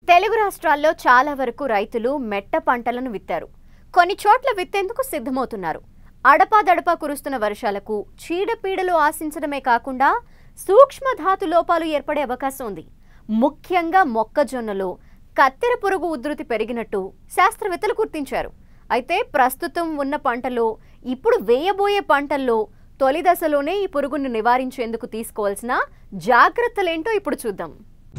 తెలుగు రాష్ట్రాల్లో చాలా వరకు రైతులు మెట్ట పంటలను విత్తారు కొన్ని చోట్ల విత్తేందుకు సిద్ధమవుతున్నారు అడపాదడపా కురుస్తున్న వర్షాలకు చీడపీడలు ఆశించడమే కాకుండా సూక్ష్మ ధాతు లోపాలు ఏర్పడే అవకాశం ఉంది ముఖ్యంగా మొక్కజొన్నలో కత్తెర పురుగు ఉధృతి పెరిగినట్టు శాస్త్రవేత్తలు గుర్తించారు అయితే ప్రస్తుతం ఉన్న పంటలో ఇప్పుడు వేయబోయే పంటల్లో తొలి దశలోనే ఈ పురుగును నివారించేందుకు తీసుకోవాల్సిన జాగ్రత్తలేంటో ఇప్పుడు చూద్దాం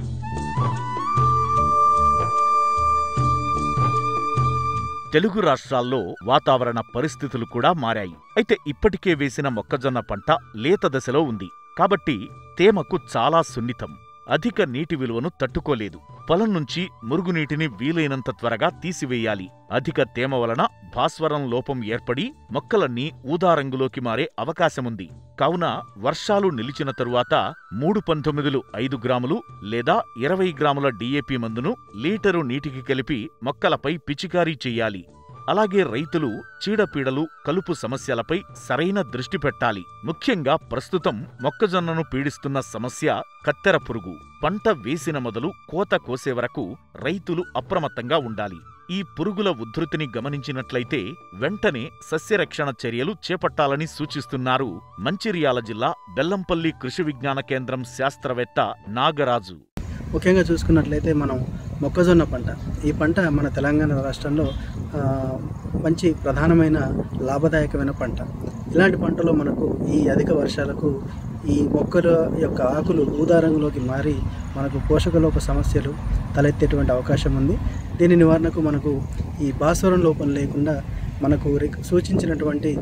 తెలుగు రాష్ట్రాల్లో వాతావరణ పరిస్థితులు కూడా మారాయి అయితే ఇప్పటికే వేసిన మొక్కజొన్న పంట లేత దశలో ఉంది కాబట్టి తేమకు చాలా సున్నితం అధిక నీటి విలువను తట్టుకోలేదు పొలం నుంచి మురుగునీటిని వీలైనంత త్వరగా తీసివేయాలి అధిక తేమ వలన భాస్వరం లోపం ఏర్పడి మొక్కలన్నీ ఊదా రంగులోకి మారే అవకాశముంది కావున వర్షాలు నిలిచిన తరువాత మూడు పంతొమ్మిదిలు ఐదు గ్రాములు లేదా ఇరవై గ్రాముల డీఏపీ మందును లీటరు నీటికి కలిపి మొక్కలపై పిచికారీ చెయ్యాలి అలాగే రైతులు చీడపీడలు కలుపు సమస్యలపై సరైన దృష్టి పెట్టాలి ముఖ్యంగా ప్రస్తుతం మొక్కజొన్నను పీడిస్తున్న సమస్య కత్తెర పురుగు పంట వేసిన మొదలు కోత కోసే వరకు రైతులు అప్రమత్తంగా ఉండాలి ఈ పురుగుల ఉధృతిని గమనించినట్లయితే వెంటనే సస్యరక్షణ చర్యలు చేపట్టాలని సూచిస్తున్నారు మంచిర్యాల జిల్లా బెల్లంపల్లి కృషి విజ్ఞాన కేంద్రం శాస్త్రవేత్త నాగరాజు ముఖ్యంగా చూసుకున్నట్లయితే మనం మొక్కజొన్న పంట ఈ పంట మన తెలంగాణ రాష్ట్రంలో ఆ, మంచి ప్రధానమైన లాభదాయకమైన పంట ఇలాంటి పంటలో మనకు ఈ అధిక వర్షాలకు ఈ మొక్కల యొక్క ఆకులు ఊదా రంగులోకి మారి మనకు పోషకలోప సమస్యలు తలెత్తేటువంటి అవకాశం ఉంది దీని నివారణకు మనకు ఈ భాస్వరం లోపం లేకుండా మనకు రిక్- సూచించినటువంటి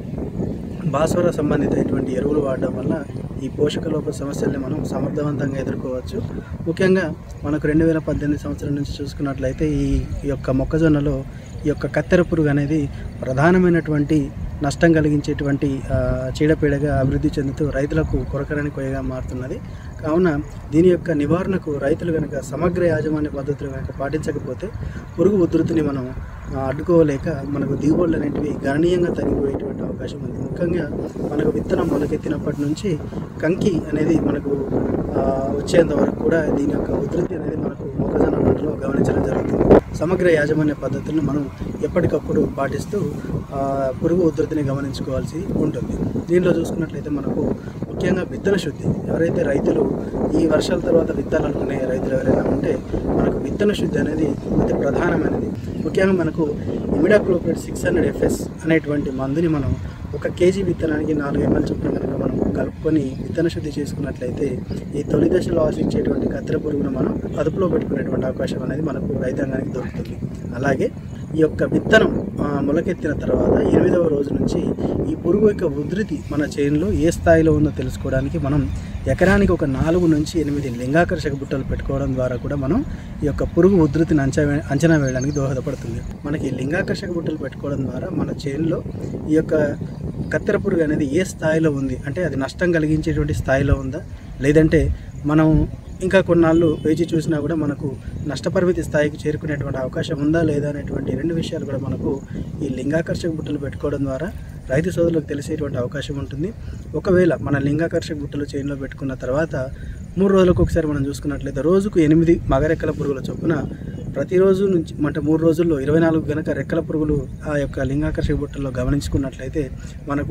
భాస్వర సంబంధితమైనటువంటి ఎరువులు వాడడం వల్ల ఈ పోషక లోప సమస్యల్ని మనం సమర్థవంతంగా ఎదుర్కోవచ్చు ముఖ్యంగా మనకు రెండు వేల పద్దెనిమిది సంవత్సరం నుంచి చూసుకున్నట్లయితే ఈ ఈ యొక్క మొక్కజొన్నలో ఈ యొక్క కత్తెర పురుగు అనేది ప్రధానమైనటువంటి నష్టం కలిగించేటువంటి ఆ, చీడపీడగా అభివృద్ధి చెందుతూ రైతులకు కొరకరని కొయ్యగా మారుతున్నది కావున దీని యొక్క నివారణకు రైతులు కనుక సమగ్ర యాజమాన్య పద్ధతులు కనుక పాటించకపోతే పురుగు ఉధృతిని మనం ఆ, అడ్డుకోలేక మనకు దిగుబడులు అనేటివి గణనీయంగా తగ్గిపోయేటువంటి అవకాశం ఉంది ముఖ్యంగా మనకు విత్తనం మొలకెత్తినప్పటి నుంచి కంకి అనేది మనకు ఆ, వచ్చేంత వరకు కూడా దీని యొక్క ఉధృతి అనేది మనకు మొక్కజొన్న పంటలో గమనించడం జరుగుతుంది సమగ్ర యాజమాన్య పద్ధతులను మనం ఎప్పటికప్పుడు పాటిస్తూ ఆ, పురుగు ఉధృతిని గమనించుకోవాల్సి ఉంటుంది దీనిలో చూసుకున్నట్లయితే మనకు ముఖ్యంగా విత్తన శుద్ధి ఎవరైతే రైతులు ఈ వర్షాల తర్వాత విత్తాలనుకునే రైతులు ఎవరైనా ఉంటే మనకు విత్తన శుద్ధి అనేది అతి ప్రధానమైనది ముఖ్యంగా మనకు ఇమిడాక్లోపేట్ సిక్స్ హండ్రెడ్ ఎఫ్ఎస్ అనేటువంటి మందుని మనం ఒక కేజీ విత్తనానికి నాలుగు ఎంఎల్ చొప్పున కనుక మనం కలుపుకొని విత్తన శుద్ధి చేసుకున్నట్లయితే ఈ తొలి దశలో ఆశించేటువంటి కత్తెర పురుగును మనం అదుపులో పెట్టుకునేటువంటి అవకాశం అనేది మనకు రైతాంగానికి దొరుకుతుంది అలాగే ఈ యొక్క విత్తనం ఆ, మొలకెత్తిన తర్వాత ఎనిమిదవ రోజు నుంచి ఈ పురుగు యొక్క ఉధృతి మన చేనులో ఏ స్థాయిలో ఉందో తెలుసుకోవడానికి మనం ఎకరానికి ఒక నాలుగు నుంచి ఎనిమిది లింగాకర్షక బుట్టలు పెట్టుకోవడం ద్వారా కూడా మనం ఈ యొక్క పురుగు ఉధృతిని అంచనా అంచనా వేయడానికి దోహదపడుతుంది మనకి ఈ లింగాకర్షక బుట్టలు పెట్టుకోవడం ద్వారా మన చేనులో ఈ యొక్క కత్తెర పురుగు అనేది ఏ స్థాయిలో ఉంది అంటే అది నష్టం కలిగించేటువంటి స్థాయిలో ఉందా లేదంటే మనం ఇంకా కొన్నాళ్ళు వేచి చూసినా కూడా మనకు నష్టపరిమితి స్థాయికి చేరుకునేటువంటి అవకాశం ఉందా లేదా అనేటువంటి రెండు విషయాలు కూడా మనకు ఈ లింగాకర్షక బుట్టలు పెట్టుకోవడం ద్వారా రైతు సోదరులకు తెలిసేటువంటి అవకాశం ఉంటుంది ఒకవేళ మన లింగాకర్షక బుట్టలు చేనులో పెట్టుకున్న తర్వాత మూడు రోజులకు ఒకసారి మనం చూసుకున్నట్లయితే రోజుకు ఎనిమిది మగరెక్కల పురుగుల చొప్పున ప్రతిరోజు నుంచి అంటే మూడు రోజుల్లో ఇరవై నాలుగు గనక రెక్కల పురుగులు ఆ యొక్క లింగాకర్షక బుట్టల్లో గమనించుకున్నట్లయితే మనకు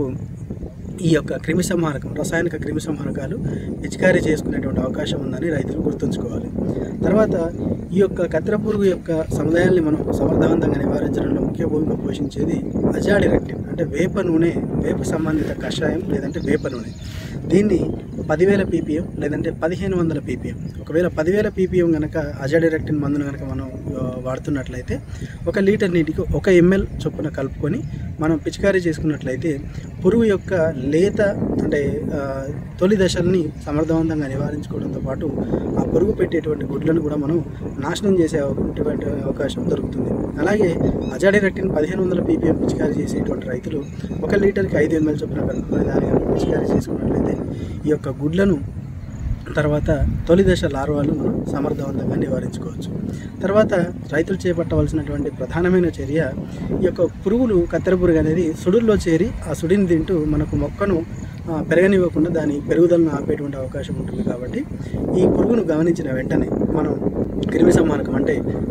ఈ యొక్క క్రిమి సంహారకం రసాయనిక క్రిమి సంహారకాలు పిచికారీ చేసుకునేటువంటి అవకాశం ఉందని రైతులు గుర్తుంచుకోవాలి తర్వాత ఈ యొక్క కత్తెర పురుగు యొక్క సముదాయాల్ని మనం సమర్థవంతంగా నివారించడంలో ముఖ్య భూమిక పోషించేది అజాడి రెక్టిన్ అంటే వేప నూనె వేప సంబంధిత కషాయం లేదంటే వేప నూనె దీన్ని పదివేల పీపీఎం లేదంటే పదిహేను వందల పీపీఎం ఒకవేళ పదివేల పీపీఎం కనుక అజాడిరెక్టిన్ మందును కనుక మనం ఆ, వాడుతున్నట్లయితే ఒక లీటర్ నీటికి ఒక ఎంఎల్ చొప్పున కలుపుకొని మనం పిచికారీ చేసుకున్నట్లయితే పురుగు యొక్క లేత అంటే ఆ, తొలి దశల్ని సమర్థవంతంగా నివారించుకోవడంతో పాటు ఆ పురుగు పెట్టేటువంటి గుడ్లను కూడా మనం నాశనం చేసే అటువంటి అవకాశం దొరుకుతుంది అలాగే అజాడిరెక్టిన్ పదిహేను వందల పీపీఎం పిచికారీ చేసేటువంటి రైతులు ఒక లీటర్కి ఐదు ఎంఎల్ చొప్పున కలుపుకొని దాన్ని కనుక పిచికారీ చేసుకున్నట్లయితే ఈ యొక్క గుడ్లను తర్వాత తొలి దశ లార్వాలు మనం సమర్థవంతంగా నివారించుకోవచ్చు తర్వాత రైతులు చేపట్టవలసినటువంటి ప్రధానమైన చర్య ఈ యొక్క పురుగులు కత్తెర పురుగు అనేది సుడుల్లో చేరి ఆ సుడిని తింటూ మనకు మొక్కను ఆ, పెరగనివ్వకుండా దాని పెరుగుదలను ఆపేటువంటి అవకాశం ఉంటుంది కాబట్టి ఈ పురుగును గమనించిన వెంటనే మనం క్రిమి సంహారకం అంటే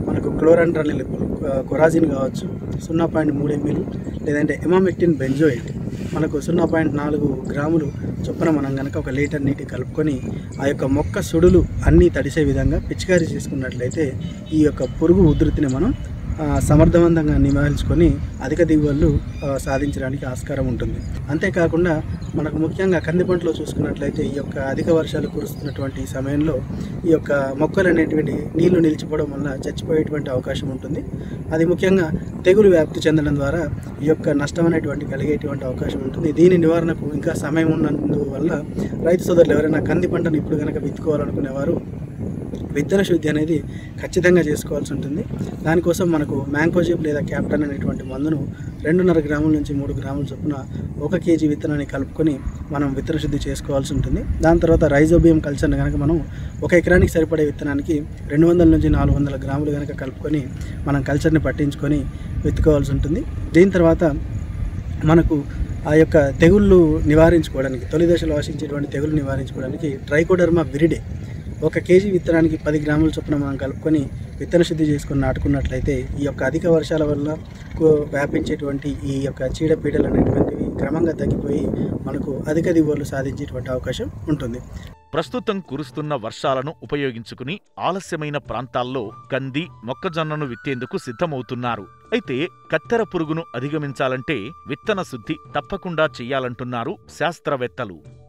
క్లోరండ్రనిల్ కొరాజిన్ కావచ్చు సున్నా పాయింట్ మూడు ఎంఎల్ లేదంటే ఎమామెక్టిన్ బెంజోయిట్ మనకు సున్నా పాయింట్ నాలుగు గ్రాములు చొప్పున మనం కనుక ఒక లీటర్ నీటి కలుపుకొని ఆ యొక్క మొక్క సుడులు అన్నీ తడిసే విధంగా పిచికారీ చేసుకున్నట్లయితే ఈ యొక్క పురుగు ఉధృతిని మనం ఆ, సమర్థవంతంగా నివారించుకొని అధిక దిగుబడులు ఆ, సాధించడానికి ఆస్కారం ఉంటుంది అంతేకాకుండా మనకు ముఖ్యంగా కంది పంటలో చూసుకున్నట్లయితే ఈ యొక్క అధిక వర్షాలు కురుస్తున్నటువంటి ఈ సమయంలో ఈ యొక్క మొక్కలు అనేటువంటి నీళ్లు నిలిచిపోవడం వల్ల చచ్చిపోయేటువంటి అవకాశం ఉంటుంది అది ముఖ్యంగా తెగులు వ్యాప్తి చెందడం ద్వారా ఈ యొక్క నష్టం అనేటువంటి కలిగేటువంటి అవకాశం ఉంటుంది దీని నివారణకు ఇంకా సమయం ఉన్నందువల్ల రైతు సోదరులు ఎవరైనా కంది పంటను ఇప్పుడు కనుక విత్తుకోవాలనుకునేవారు విత్తన శుద్ధి అనేది ఖచ్చితంగా చేసుకోవాల్సి ఉంటుంది దానికోసం మనకు మ్యాంకోజిప్ లేదా క్యాప్టన్ అనేటువంటి మందును రెండున్నర గ్రాముల నుంచి మూడు గ్రాముల చొప్పున ఒక కేజీ విత్తనాన్ని కలుపుకొని మనం విత్తన శుద్ధి చేసుకోవాల్సి ఉంటుంది దాని తర్వాత రైజోబియం కల్చర్ని కనుక మనం ఒక ఎకరానికి సరిపడే విత్తనానికి రెండు వందల నుంచి నాలుగు వందల గ్రాములు కనుక కలుపుకొని మనం కల్చర్ని పట్టించుకొని విత్తుకోవాల్సి ఉంటుంది దీని తర్వాత మనకు ఆ యొక్క తెగుళ్ళు నివారించుకోవడానికి తొలి దశలో ఆశించేటువంటి తెగులు నివారించుకోవడానికి ట్రైకోడర్మా విరిడే ఒక కేజీ విత్తనానికి పది గ్రాముల చొప్పున మనం కలుపుకొని విత్తన శుద్ధి చేసుకొని నాటుకున్నట్లయితే ఈ యొక్క అధిక వర్షాల వల్ల కు- వ్యాపించేటువంటి ఈ యొక్క చీడపీడలు అనేటువంటివి క్రమంగా తగ్గిపోయి మనకు అధిక దిగుబడులు సాధించేటువంటి అవకాశం ఉంటుంది ప్రస్తుతం కురుస్తున్న వర్షాలను ఉపయోగించుకుని ఆలస్యమైన ప్రాంతాల్లో కంది మొక్కజొన్నను విత్తేందుకు సిద్ధమవుతున్నారు అయితే కత్తెర పురుగును అధిగమించాలంటే విత్తన శుద్ధి తప్పకుండా చెయ్యాలంటున్నారు శాస్త్రవేత్తలు